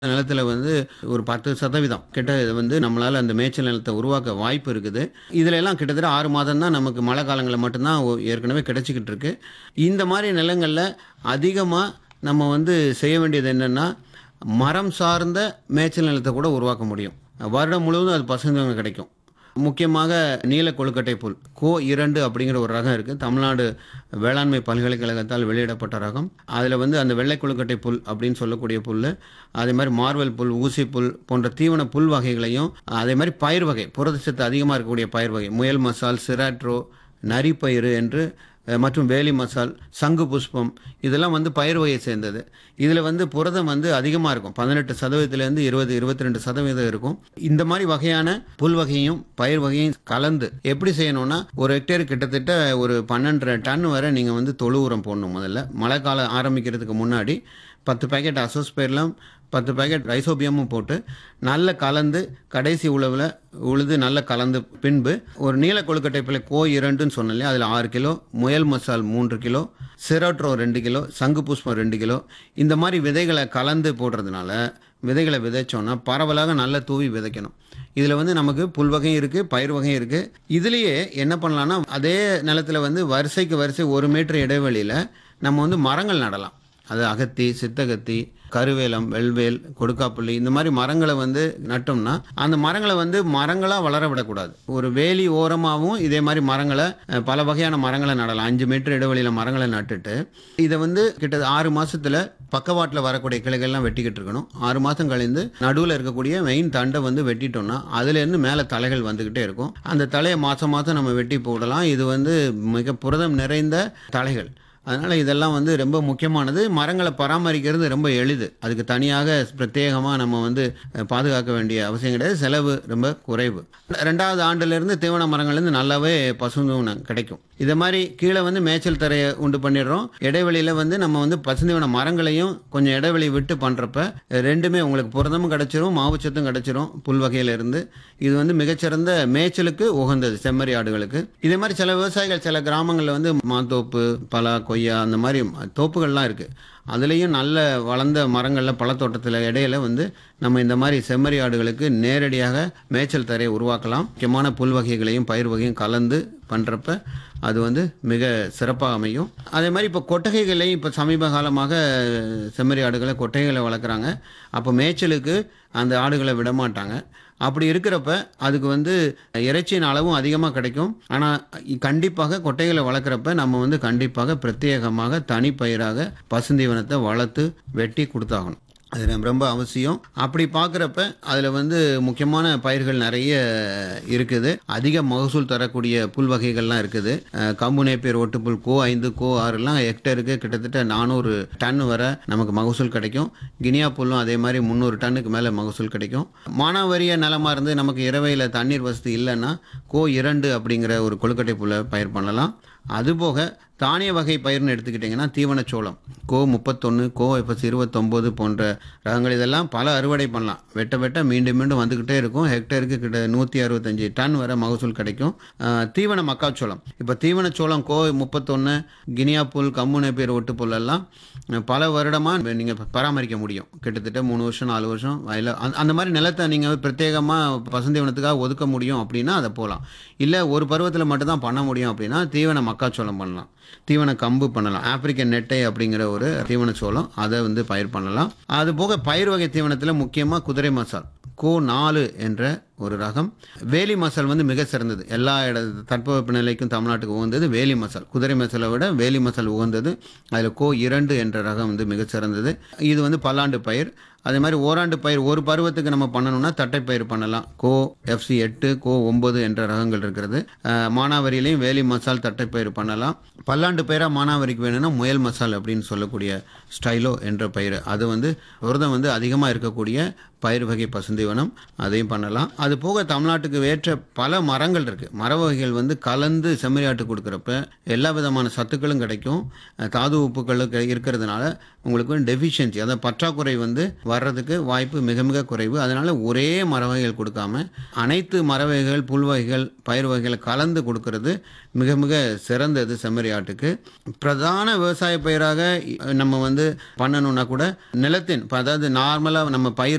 நிலத்துல வந்து ஒரு பத்து சதவீதம் கிட்ட இது வந்து நம்மளால அந்த மேய்ச்சல் நிலத்தை உருவாக்க வாய்ப்பு இருக்குது இதுல எல்லாம் கிட்டத்தட்ட ஆறு மாதம் தான் நமக்கு மழை காலங்களில் மட்டும்தான் ஒ- ஏற்கனவே கிடைச்சிக்கிட்டு இருக்கு இந்த மாதிரி நிலங்களில் அதிகமாக நம்ம வந்து செய்ய வேண்டியது என்னன்னா மரம் சார்ந்த மேய்ச்சல் நிலத்தை கூட உருவாக்க முடியும் வருடம் முழுவதும் அது பசுந்தங்க கிடைக்கும் முக்கியமாக நீல கொழுக்கட்டை புல் கோ இரண்டு அப்படிங்கிற ஒரு ரகம் இருக்குது தமிழ்நாடு வேளாண்மை பல்கலைக்கழகத்தால் வெளியிடப்பட்ட ரகம் அதில் வந்து அந்த வெள்ளை கொழுக்கட்டை புல் அப்படின்னு சொல்லக்கூடிய புல் அதே மாதிரி மார்வல் புல் ஊசி புல் போன்ற தீவன புல் வகைகளையும் அதே மாதிரி பயிர் வகை புரதச்சத்து அதிகமாக இருக்கக்கூடிய பயிர் வகை முயல் மசால் சிராட்ரோ நரிப்பயிறு என்று அஹ், மற்றும் வேலி மசால் சங்கு புஷ்பம் இதெல்லாம் வந்து பயிர் வகையை சேர்ந்தது இதில் வந்து புரதம் வந்து அதிகமாக இருக்கும் பதினெட்டு சதவீதத்துலேருந்து இருபது இருபத்தி ரெண்டு சதவீதம் இருக்கும் இந்த மாதிரி வகையான புல் வகையும் பயிர் வகையும் கலந்து எப்படி செய்யணும்னா ஒரு ஹெக்டேர் கிட்டத்தட்ட ஒரு பன்னெண்டரை டன் வரை நீங்கள் வந்து தொழு உரம் போடணும் முதல்ல மழை காலம் ஆரம்பிக்கிறதுக்கு முன்னாடி பத்து பேக்கெட் அசோஸ்பேர்லாம் பத்து பேக்கெட் ரைசோபியமும் போட்டு நல்ல கலந்து கடைசி உழவில் உழுது நல்ல கலந்து பின்பு ஒரு நீல கொழுக்கட்டை பிள்ளை கோ இரண்டுன்னு சொன்னேன் அதில் ஆறு கிலோ முயல் மசால் மூன்று கிலோ சிரோட்ரோ ரெண்டு கிலோ சங்கு புஷ்பம் ரெண்டு கிலோ இந்த மாதிரி விதைகளை கலந்து போடுறதுனால விதைகளை விதைச்சோன்னா பரவலாக நல்லா தூவி விதைக்கணும் இதில் வந்து நமக்கு புல் வகையும் இருக்குது பயிர் வகையும் இருக்குது இதுலேயே என்ன பண்ணலான்னா அதே நிலத்தில் வந்து வரிசைக்கு வரிசை ஒரு மீட்டர் இடைவெளியில் நம்ம வந்து மரங்கள் நடலாம் அது அகத்தி சித்தகத்தி கருவேலம் வெள்வேல் கொடுக்காப்புள்ளி இந்த மாதிரி மரங்களை வந்து நட்டோம்னா அந்த மரங்களை வந்து மரங்களாக வளர விடக்கூடாது ஒரு வேலி ஓரமாகவும் இதே மாதிரி மரங்களை அஹ், பல வகையான மரங்களை நடலாம் அஞ்சு மீட்டர் இடைவெளியில் மரங்களை நட்டுட்டு இதை வந்து கிட்ட ஆறு மாசத்துல பக்கவாட்டில் வரக்கூடிய கிளைகள்லாம் வெட்டிக்கிட்டு இருக்கணும் ஆறு மாதம் கழிந்து நடுவில் இருக்கக்கூடிய மெயின் தண்டை வந்து வெட்டிட்டோம்னா அதுலேருந்து மேலே தலைகள் வந்துக்கிட்டே இருக்கும் அந்த தலையை மாதம் மாதம் நம்ம வெட்டி போடலாம் இது வந்து மிக புரதம் நிறைந்த தலைகள் அதனால் இதெல்லாம் வந்து ரொம்ப முக்கியமானது மரங்களை பராமரிக்கிறது ரொம்ப எளிது அதுக்கு தனியாக பிரத்யேகமாக நம்ம வந்து அஹ், பாதுகாக்க வேண்டிய அவசியம் கிடையாது செலவு ரொம்ப குறைவு ரெண்டாவது ஆண்டுலேருந்து தீவன மரங்கள்லேருந்து நல்லாவே பசுந்தீவனம் கிடைக்கும் இதை மாதிரி கீழே வந்து மேய்ச்சல் தரையை உண்டு பண்ணிடுறோம் இடைவெளியில் வந்து நம்ம வந்து பசுந்தீவன மரங்களையும் கொஞ்சம் இடைவெளி விட்டு பண்ணுறப்ப ரெண்டுமே உங்களுக்கு புரதமும் கிடைச்சிரும் மாவுச்சத்தும் கிடைச்சிரும் புல் வகையில இருந்து இது வந்து மிகச்சிறந்த மேய்ச்சலுக்கு உகந்தது செம்மறி ஆடுகளுக்கு இதே மாதிரி சில விவசாயிகள் சில கிராமங்களில் வந்து மாந்தோப்பு பலா கொய்யா அந்த மாதிரி தோப்புகள்லாம் இருக்குது அதுலேயும் நல்ல வளர்ந்த மரங்களில் பழத்தோட்டத்தில் இடையில வந்து நம்ம இந்த மாதிரி செம்மறி ஆடுகளுக்கு நேரடியாக மேய்ச்சல் தரையை உருவாக்கலாம் முக்கியமான புல் வகைகளையும் பயிர் வகையும் கலந்து பண்ணுறப்ப அது வந்து மிக சிறப்பாக அமையும் அதே மாதிரி இப்போ கொட்டகைகளையும் இப்போ சமீப காலமாக செம்மறி ஆடுகளை கொட்டகைகளை வளர்க்குறாங்க அப்போ மேய்ச்சலுக்கு அந்த ஆடுகளை விட மாட்டாங்க அப்படி இருக்கிறப்ப அதுக்கு வந்து இறைச்சியின் அளவும் அதிகமாக கிடைக்கும் ஆனால் கண்டிப்பாக கொட்டைகளை வளர்க்குறப்ப நம்ம வந்து கண்டிப்பாக பிரத்யேகமாக தனிப்பயிராக பசுந்தீவனத்தை வளர்த்து வெட்டி கொடுத்தாகணும் அது ரொம்ப ரொம்ப அவசியம் அப்படி பார்க்குறப்ப அதில் வந்து முக்கியமான பயிர்கள் நிறைய இருக்குது அதிக மகசூல் தரக்கூடிய புல் வகைகள்லாம் இருக்குது அஹ் கம்பு நேப்பியர் ஒட்டுப்புல் கோ ஐந்து கோ ஆறுலாம் ஹெக்டருக்கு கிட்டத்தட்ட நானூறு டன் வரை நமக்கு மகசூல் கிடைக்கும் கினியா புல்லும் அதே மாதிரி முந்நூறு டன்னுக்கு மேலே மகசூல் கிடைக்கும் மானாவரிய நிலமா இருந்து நமக்கு இரவையில் தண்ணீர் வசதி இல்லைன்னா கோ இரண்டு அப்படிங்கிற ஒரு கொழுக்கட்டை புல்லை பயிர் பண்ணலாம் அதுபோக தானிய வகை பயிர்னு எடுத்துக்கிட்டிங்கன்னா தீவனச்சோளம் கோ முப்பத்தொன்று கோ எஃப்எஸ் இருபத்தொம்போது போன்ற ரகங்கள் இதெல்லாம் பல அறுவடை பண்ணலாம் வெட்ட வெட்ட மீண்டும் மீண்டும் வந்துக்கிட்டே இருக்கும் ஹெக்டேருக்கு கிட்ட நூற்றி அறுபத்தஞ்சு டன் வரை மகசூல் கிடைக்கும் ஆஹ், தீவன மக்காச்சோளம் இப்போ தீவனச்சோளம் கோ முப்பத்தொன்று கினியா புல் கம்மு நேப்பியர் ஒட்டு புல் எல்லாம் அஹ், பல வருடமாக நீங்கள் பராமரிக்க முடியும் கிட்டத்தட்ட மூணு வருஷம் நாலு வருஷம் வயல அந்த- அந்த மாதிரி நிலத்தை நீங்கள் பிரத்யேகமாக பசுந்தீவனத்துக்காக ஒதுக்க முடியும் அப்படின்னா அதை போகலாம் இல்லை ஒரு பருவத்தில் மட்டும்தான் பண்ண முடியும் அப்படின்னா தீவன மக்காச்சோளம் பண்ணலாம் தீவன கம்பு பண்ணலாம் ஆப்பிரிக்கன் நெட்டை அப்படிங்கிற ஒரு தீவன சோளம் அதை வந்து பயிர் பண்ணலாம் அது போக பயிர் வகை தீவனத்தில் முக்கியமாக குதிரை மசால் கோ நாலு என்ற ஒரு ரகம் வேலி மசால் வந்து மிக சிறந்தது எல்லா இட தட்பவெப்ப நிலைக்கும் தமிழ்நாட்டுக்கு உகந்தது வேலி மசால் குதிரை மசாலை விட வேலி மசால் உகந்தது அதில் கோ இரண்டு என்ற ரகம் வந்து மிக சிறந்தது இது வந்து பல்லாண்டு பயிர் அதே மாதிரி ஓராண்டு பயிர் ஒரு பருவத்துக்கு நம்ம பண்ணணும்னா தட்டைப்பயிர் பண்ணலாம் கோ எஃப்சி எட்டு கோ ஒன்பது என்ற ரகங்கள் இருக்கிறது அஹ், மானாவரியிலையும் வேலி மசால் தட்டைப்பயிர் பண்ணலாம் பல்லாண்டு பயிராக மானாவரிக்கு வேணும்னா முயல் மசால் அப்படின்னு சொல்லக்கூடிய ஸ்டைலோ என்ற பயிர் அது வந்து புரதம் வந்து அதிகமாக இருக்கக்கூடிய பயிர் வகை பசுந்தீவனம் அதையும் பண்ணலாம் அது போக தமிழ்நாட்டுக்கு ஏற்ற பல மரங்கள் இருக்குது மர வகைகள் வந்து கலந்து செம்மறியாட்டு கொடுக்குறப்ப எல்லா விதமான சத்துக்களும் கிடைக்கும் அஹ், தாது உப்புக்களும் இருக்கிறதுனால உங்களுக்கு டெஃபிஷியன்சி அதாவது பற்றாக்குறை வந்து வர்றதுக்கு வாய்ப்பு மிக மிக குறைவு அதனால ஒரே மர வகைகள் கொடுக்காம அனைத்து மர வகைகள் புல் வகைகள் பயிர் வகைகளை கலந்து கொடுக்கறது மிக மிக சிறந்தது செம்மறி ஆட்டுக்கு பிரதான விவசாய பயிராக நம்ம வந்து பண்ணணும்னா கூட நிலத்தின் இப்ப அதாவது நார்மலாக நம்ம பயிர்